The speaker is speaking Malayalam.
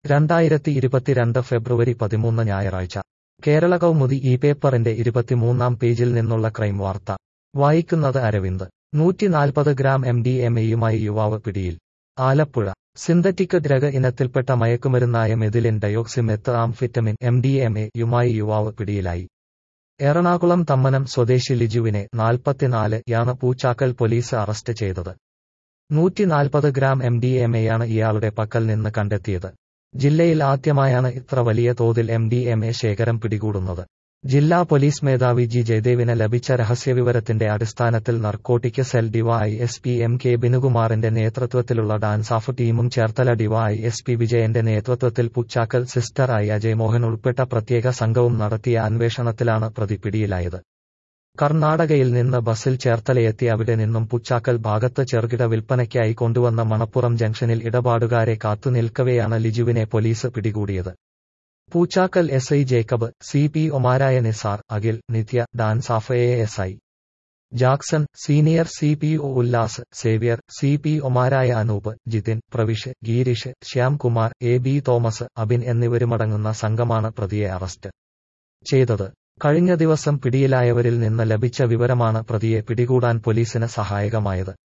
രണ്ടായിരത്തി ഇരുപത്തിരണ്ട് ഫെബ്രുവരി പതിമൂന്ന് ഞായറാഴ്ച കേരള കൗമുദി ഈ പേപ്പറിന്റെ ഇരുപത്തിമൂന്നാം പേജിൽ നിന്നുള്ള ക്രൈം വാർത്ത വായിക്കുന്നത് അരവിന്ദ് നൂറ്റിനാൽപ്പത് ഗ്രാം എം ഡി എം എയുമായി യുവാവ് പിടിയിൽ ആലപ്പുഴ സിന്തറ്റിക് ദ്രഗ ഇനത്തിൽപ്പെട്ട മയക്കുമരുന്നായ methylenedioxymethamphetamine M D M A യുമായി യുവാവ് പിടിയിലായി എറണാകുളം തമ്മനം സ്വദേശി ലിജുവിനെ നാൽപ്പത്തിനാല് യാണ് പൂച്ചാക്കൽ പോലീസ് അറസ്റ്റ് ചെയ്തത് നൂറ്റിനാൽപ്പത് ഗ്രാം എം ഡി എം എയാണ് ഇയാളുടെ പക്കൽ നിന്ന് കണ്ടെത്തിയത് ജില്ലയിൽ ആദ്യമായാണ് ഇത്ര വലിയ തോതിൽ എം ഡി എം എ ശേഖരം പിടികൂടുന്നത് ജില്ലാ പോലീസ് മേധാവി ജി ജയദേവിന് ലഭിച്ച രഹസ്യവിവരത്തിന്റെ അടിസ്ഥാനത്തിൽ narcotic cell DY S P M K ബിനുകുമാറിന്റെ നേതൃത്വത്തിലുള്ള ഡാൻസാഫ് ടീമും ചേർത്തല ഡിവൈ എസ് പി വിജയന്റെ നേതൃത്വത്തിൽ പുച്ചാക്കൽ സിസ്റ്ററായി അജയ് മോഹൻ ഉൾപ്പെട്ട പ്രത്യേക സംഘവും നടത്തിയ അന്വേഷണത്തിലാണ് പ്രതി പിടിയിലായത് കർണാടകയിൽ നിന്ന് ബസ്സിൽ ചേർത്തലയെത്തി അവിടെ നിന്നും പുച്ചാക്കൽ ഭാഗത്ത് ചെറുകിട വിൽപ്പനയ്ക്കായി കൊണ്ടുവന്ന മണപ്പുറം ജംഗ്ഷനിൽ ഇടപാടുകാരെ കാത്തുനിൽക്കവെയാണ് ലിജുവിനെ പോലീസ് പിടികൂടിയത് Poochakkal S I Jacob C P ഒമാരായ Nisar Akhil Nithya DANSAF A S I Jackson senior C P O Ullas Xavier C P ഒമാരായ Anoop Jithin Pravish Gireesh Shyamkumar A B Thomas Abin എന്നിവരുമടങ്ങുന്ന സംഘമാണ് പ്രതിയെ അറസ്റ്റ് ചെയ്തത് കഴിഞ്ഞ ദിവസം പിടിയിലായവരിൽ നിന്ന് ലഭിച്ച വിവരമാണ് പ്രതിയെ പിടികൂടാൻ പോലീസിന് സഹായകമായത്